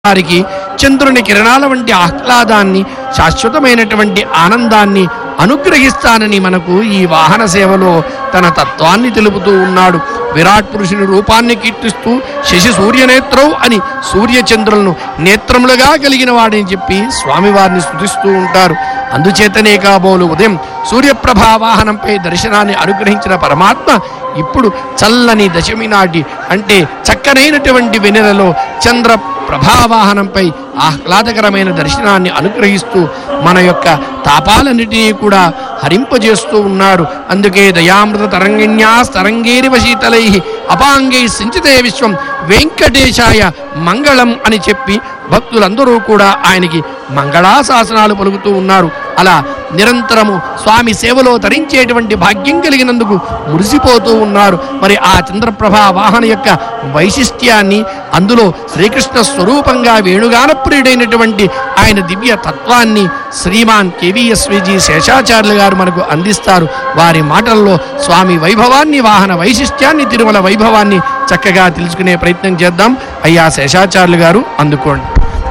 వారికి చంద్రుని కిరణాల వంటి ఆహ్లాదాన్ని శాశ్వతమైనటువంటి ఆనందాన్ని అనుగ్రహిస్తానని మనకు ఈ వాహన సేవలో తన తత్వాన్ని తెలుపుతూ ఉన్నాడు విరాట్ పురుషుని రూపాన్ని కీర్తిస్తూ శశి సూర్యనేత్రౌ అని సూర్యచంద్రులను నేత్రములుగా కలిగిన వాడని చెప్పి స్వామివారిని స్తుతిస్తూ ఉంటారు అందుచేతనే కాబోలు ఉదయం సూర్యప్రభా వాహనంపై దర్శనాన్ని అనుగ్రహించిన పరమాత్మ ఇప్పుడు చల్లని దశమి నాటి అంటే చక్కనైనటువంటి వెన్నెలలో చంద్ర ప్రభావాహనంపై ఆహ్లాదకరమైన దర్శనాన్ని అనుగ్రహిస్తూ మన యొక్క తాపాలన్నిటినీ కూడా హరింపజేస్తూ ఉన్నాడు అందుకే దయామృత తరంగిణ్యా తరంగేరివ శీతలై అపాంగై సించితే విశ్వం వెంకటేశాయ మంగళం అని చెప్పి భక్తులందరూ కూడా ఆయనకి మంగళాశాసనాలు పలుకుతూ ఉన్నారు అలా నిరంతరము స్వామి సేవలో తరించేటువంటి భాగ్యం కలిగినందుకు మురిసిపోతూ ఉన్నారు మరి ఆ చంద్రప్రభా వాహన యొక్క వైశిష్ట్యాన్ని అందులో శ్రీకృష్ణ స్వరూపంగా వేణుగాన ప్రియుడైనటువంటి ఆయన దివ్య తత్వాన్ని శ్రీమాన్ కేవీఎస్విజి శేషాచార్యులు గారు మనకు అందిస్తారు వారి మాటల్లో స్వామి వైభవాన్ని వాహన వైశిష్ట్యాన్ని తిరుమల వైభవాన్ని చక్కగా తెలుసుకునే ప్రయత్నం చేద్దాం అయ్యా శేషాచార్యులు గారు అందుకోండి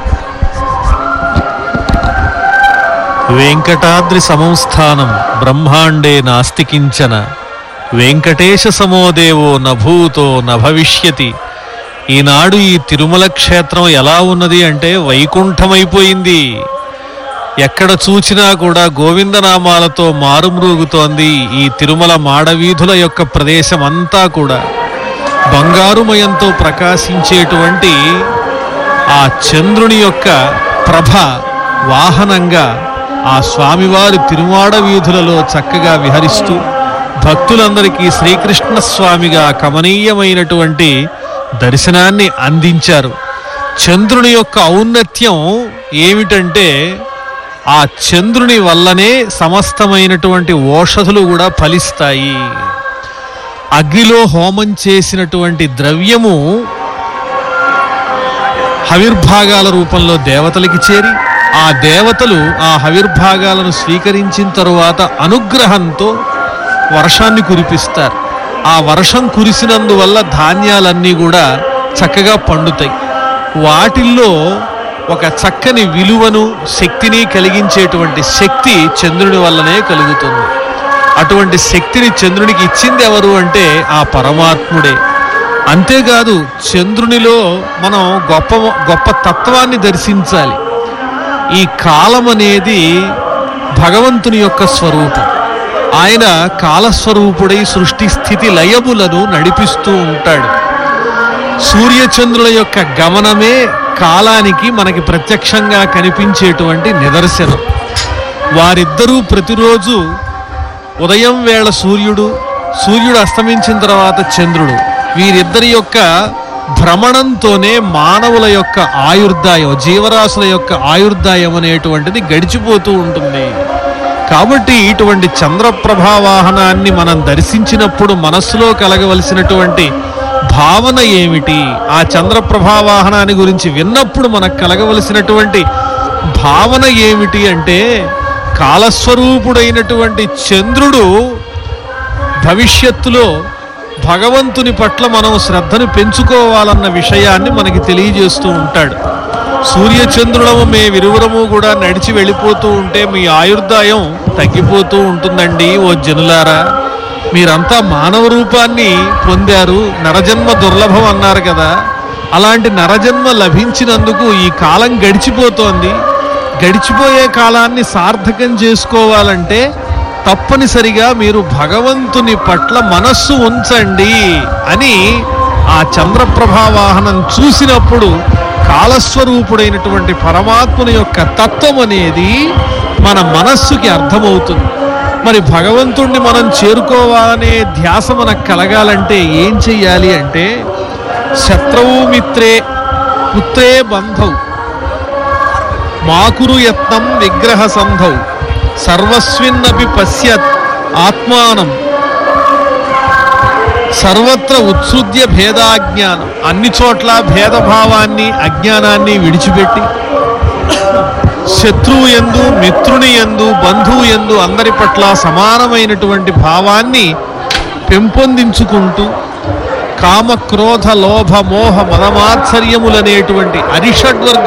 వెంకటాద్రి సమంస్థానం బ్రహ్మాండే నాస్తి కించన వెంకటేశ సమోదేవో నభూతో నభవిష్యతి ఈనాడు ఈ తిరుమల క్షేత్రం ఎలా ఉన్నది అంటే వైకుంఠమైపోయింది ఎక్కడ చూచినా కూడా గోవిందనామాలతో మారుమ్రోగుతోంది ఈ తిరుమల మాడవీధుల యొక్క ప్రదేశం అంతా కూడా బంగారుమయంతో ప్రకాశించేటువంటి ఆ చంద్రుని యొక్క ప్రభ వాహనంగా ఆ స్వామివారి తిరుమాడ వీధులలో చక్కగా విహరిస్తూ భక్తులందరికీ శ్రీకృష్ణ స్వామిగా కమనీయమైనటువంటి దర్శనాన్ని అందించారు చంద్రుని యొక్క ఔన్నత్యం ఏమిటంటే ఆ చంద్రుని వల్లనే సమస్తమైనటువంటి ఓషధులు కూడా ఫలిస్తాయి అగ్నిలో హోమం చేసినటువంటి ద్రవ్యము హవిర్భాగాల రూపంలో దేవతలకి చేరి ఆ దేవతలు ఆ హవిర్భాగాలను స్వీకరించిన తరువాత అనుగ్రహంతో వర్షాన్ని కురిపిస్తారు ఆ వర్షం కురిసినందువల్ల ధాన్యాలన్నీ కూడా చక్కగా పండుతాయి వాటిల్లో ఒక చక్కని విలువను శక్తిని కలిగించేటువంటి శక్తి చంద్రుని వల్లనే కలుగుతుంది అటువంటి శక్తిని చంద్రునికి ఇచ్చింది ఎవరు అంటే ఆ పరమాత్ముడే అంతేకాదు చంద్రునిలో మనం గొప్ప గొప్ప తత్వాన్ని దర్శించాలి ఈ కాలం అనేది భగవంతుని యొక్క స్వరూపం ఆయన కాలస్వరూపుడై సృష్టి స్థితి లయములను నడిపిస్తూ ఉంటాడు సూర్యచంద్రుల యొక్క గమనమే కాలానికి మనకి ప్రత్యక్షంగా కనిపించేటువంటి నిదర్శనం వారిద్దరూ ప్రతిరోజు ఉదయం వేళ సూర్యుడు సూర్యుడు అస్తమించిన తర్వాత చంద్రుడు వీరిద్దరి యొక్క భ్రమణంతోనే మానవుల యొక్క ఆయుర్దాయం జీవరాశుల యొక్క ఆయుర్దాయం అనేటువంటిది గడిచిపోతూ ఉంటుంది కాబట్టి ఇటువంటి చంద్రప్రభా వాహనాన్ని మనం దర్శించినప్పుడు మనస్సులో కలగవలసినటువంటి భావన ఏమిటి ఆ చంద్రప్రభా వాహనాన్ని గురించి విన్నప్పుడు మనకు కలగవలసినటువంటి భావన ఏమిటి అంటే కాలస్వరూపుడైనటువంటి చంద్రుడు భవిష్యత్తులో భగవంతుని పట్ల మనం శ్రద్ధను పెంచుకోవాలన్న విషయాన్ని మనకి తెలియజేస్తూ ఉంటాడు సూర్యచంద్రుడము మే విరువురము కూడా నడిచి వెళ్ళిపోతూ ఉంటే మీ ఆయుర్దాయం తగ్గిపోతూ ఉంటుందండి ఓ జనులారా మీరంతా మానవ రూపాన్ని పొందారు నరజన్మ దుర్లభం అన్నారు కదా అలాంటి నరజన్మ లభించినందుకు ఈ కాలం గడిచిపోతోంది గడిచిపోయే కాలాన్ని సార్థకం చేసుకోవాలంటే తప్పనిసరిగా మీరు భగవంతుని పట్ల మనస్సు ఉంచండి అని ఆ చంద్రప్రభా వాహనం చూసినప్పుడు కాలస్వరూపుడైనటువంటి పరమాత్ముని యొక్క తత్వం అనేది మన మనస్సుకి అర్థమవుతుంది మరి భగవంతుణ్ణి మనం చేరుకోవాలనే ధ్యాస మనకు కలగాలంటే ఏం చెయ్యాలి అంటే శత్రువు మిత్రే పుత్రే బంధౌ మాకురు యత్నం విగ్రహ సంధౌ సర్వస్మిన్నపి పశ్యత్ ఆత్మానం సర్వత్ర ఉత్సృజ్య భేదాజ్ఞానం అన్ని చోట్ల భేదభావాన్ని అజ్ఞానాన్ని విడిచిపెట్టి శత్రువు ఎందు మిత్రుని ఎందు బంధువు ఎందు అందరి పట్ల సమానమైనటువంటి భావాన్ని పెంపొందించుకుంటూ కామ క్రోధ లోభ మోహ మదమాత్సర్యములనేటువంటి అరిషడ్వర్గ